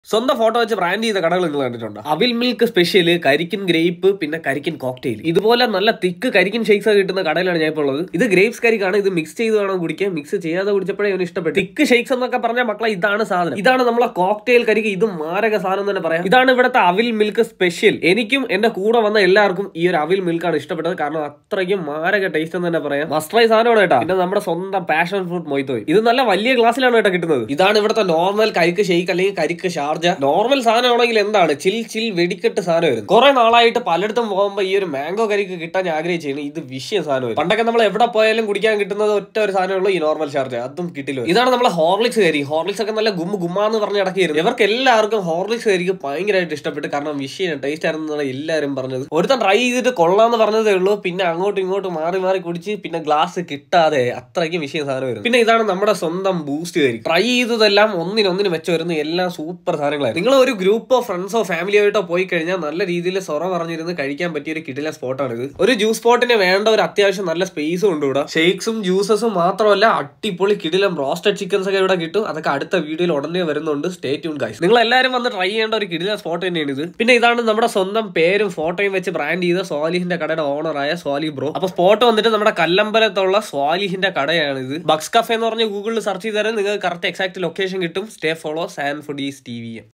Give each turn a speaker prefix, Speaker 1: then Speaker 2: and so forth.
Speaker 1: സ്വന്തം ഫോട്ടോ വെച്ച് ബ്രാൻഡ് ചെയ്ത കടകൾ നിങ്ങൾ കണ്ടിട്ടുണ്ടോ അവിൽ മിൽക്ക് സ്പെഷ്യൽ കരിക്കിൻ ഗ്രേപ്പ് പിന്നെ കരിക്കിൻ കോക്ടെയിൽ ഇതുപോലെ നല്ല തിക്ക് കരിക്കിൻ ഷേക്സ് കിട്ടുന്ന കടയിലാണ് ഞാൻ ഇപ്പോൾ ഉള്ളത് ഇത് ഗ്രേപ്സ് കരിക്കാണ് ഇത് മിക്സ് ചെയ്ത് വേണം കുടിക്കാൻ മിക്സ് ചെയ്യാതെ കുടിച്ചപ്പോഴേ അവന് ഇഷ്ടപ്പെട്ടു തിക്ക് ഷേക്സ് എന്നൊക്കെ പറഞ്ഞാൽ മക്കളെ ഇതാണ് സാധനം ഇതാണ് നമ്മളെ കോക്ടെയിൽ കരിക്ക് ഇത് മാരക സാധനം തന്നെ പറയാം ഇതാണ് ഇവിടുത്തെ അവിൽ മിൽക്ക് സ്പെഷ്യൽ എനിക്കും എന്റെ കൂടെ വന്ന എല്ലാവർക്കും ഈ ഒരു അവിൽ മിൽക്കാണ് ഇഷ്ടപ്പെട്ടത് കാരണം അത്രയ്ക്കും മാരക ടേസ്റ്റ് എന്ന് തന്നെ പറയാം മസ്റ്റ് ട്രൈ സാധനമാണ് കേട്ടോ പിന്നെ നമ്മുടെ സ്വന്തം പാഷൻ ഫ്രൂട്ട് മൊയ്ത്തോ ഇത് നല്ല വലിയ ഗ്ലാസ്സിലാണ് കേട്ടോ കിട്ടുന്നത് ഇതാണ് ഇവിടുത്തെ നോർമൽ കരിക്ക് ഷെയ്ക്ക് അല്ലെങ്കിൽ കരിക്ക് ഷാർജ നോർമൽ സാധനമാണെങ്കിൽ എന്താണ് ചിൽ ചിൽ വെടിക്കെട്ട് സാധനം വരും കുറെ നാളായിട്ട് പലയിടത്തും പോകുമ്പോൾ ഈ ഒരു മാംഗോ കരിക്ക് കിട്ടാൻ ഞാൻ ആഗ്രഹിച്ചാണ് ഇത് വിഷയം സാധനം പണ്ടൊക്കെ നമ്മൾ എവിടെ പോയാലും കുടിക്കാൻ കിട്ടുന്നത് ഒറ്റ ഒരു സാധനമുള്ളൂ ഈ നോർമൽ ഷാർജ അതും കിട്ടില്ല ഇതാണ് നമ്മളെ ഹോർലിക്സ് കരി ഹോർലിക്സ് ഒക്കെ നല്ല ഗുമ്മ ഗുമ്മാന്ന് പറഞ്ഞ് ഇടക്കിയിരുന്നു ഇവർക്ക് എല്ലാവർക്കും ഹോർലിക്സ് കരിക്ക് ഭയങ്കരമായിട്ട് ഇഷ്ടപ്പെട്ടു കാരണം വിഷയം ടേസ്റ്റ് ആയിരുന്നാണ് എല്ലാവരും പറഞ്ഞത് ഒരുത്തൻ ട്രൈ ചെയ്തിട്ട് കൊള്ളാന്ന് പറഞ്ഞതേ ഉള്ളൂ പിന്നെ അങ്ങോട്ടും ഇങ്ങോട്ടും മാറി മാറി കുടിച്ച് പിന്നെ ഗ്ലാസ് കിട്ടാതെ അത്രയ്ക്കും വിഷയം സാധനം വരും പിന്നെ ഇതാണ് നമ്മുടെ സ്വന്തം ബൂസ്റ്റ് കരി ട്രൈ ചെയ്തതെല്ലാം ഒന്നിനൊന്നിന് വെച്ച് വരുന്ന എല്ലാം സൂപ്പർ സാധനങ്ങളായിരുന്നു നിങ്ങൾ ഒരു ഗ്രൂപ്പോ ഫ്രണ്ട്സോ ഫാമിലിയായിട്ടോ പോയി കഴിഞ്ഞാൽ നല്ല രീതിയിൽ സൊറ പറഞ്ഞിരുന്ന് കഴിക്കാൻ പറ്റിയ ഒരു കിടില സ്പോട്ടാണ് ഇത് ഒരു ജ്യൂസ് സ്പോട്ടിന് വേണ്ട ഒരു അത്യാവശ്യം നല്ല സ്പേസും ഉണ്ട് ഇവിടെ ഷേക്സും ജ്യൂസസും മാത്രമല്ല അടിപൊളി കിടിലം റോസ്റ്റഡ് ചിക്കൻസ് ഒക്കെ ഇവിടെ കിട്ടും അതൊക്കെ അടുത്ത വീഡിയോയിൽ ഉടനെ വരുന്നുണ്ട് സ്റ്റേ ട്യൂൺ ഗൈസ് നിങ്ങൾ എല്ലാവരും വന്ന് ട്രൈ ചെയ്യേണ്ട ഒരു കിടില സ്പോട്ട് തന്നെയാണ് ഇത് പിന്നെ ഇതാണ് നമ്മുടെ സ്വന്തം പേരും ഫോട്ടോയും വെച്ച് ബ്രാൻഡ് ചെയ്ത സ്വാലിഹിന്റെ കടയുടെ ഓണറായ സ്വാലി ബ്രോ അപ്പൊ സ്പോട്ട് വന്നിട്ട് നമ്മുടെ കല്ലമ്പലത്തുള്ള സ്വാലിഹിന്റെ കടയാണ് ഇത് ബക്സ് കഫേ എന്ന് പറഞ്ഞ് ഗൂഗിളിൽ സെർച്ച് ചെയ്താൽ നിങ്ങൾക്ക് കറക്റ്റ് എക്സാക്ട് ലൊക്കേഷൻ കിട്ടും stay follow San foodies T V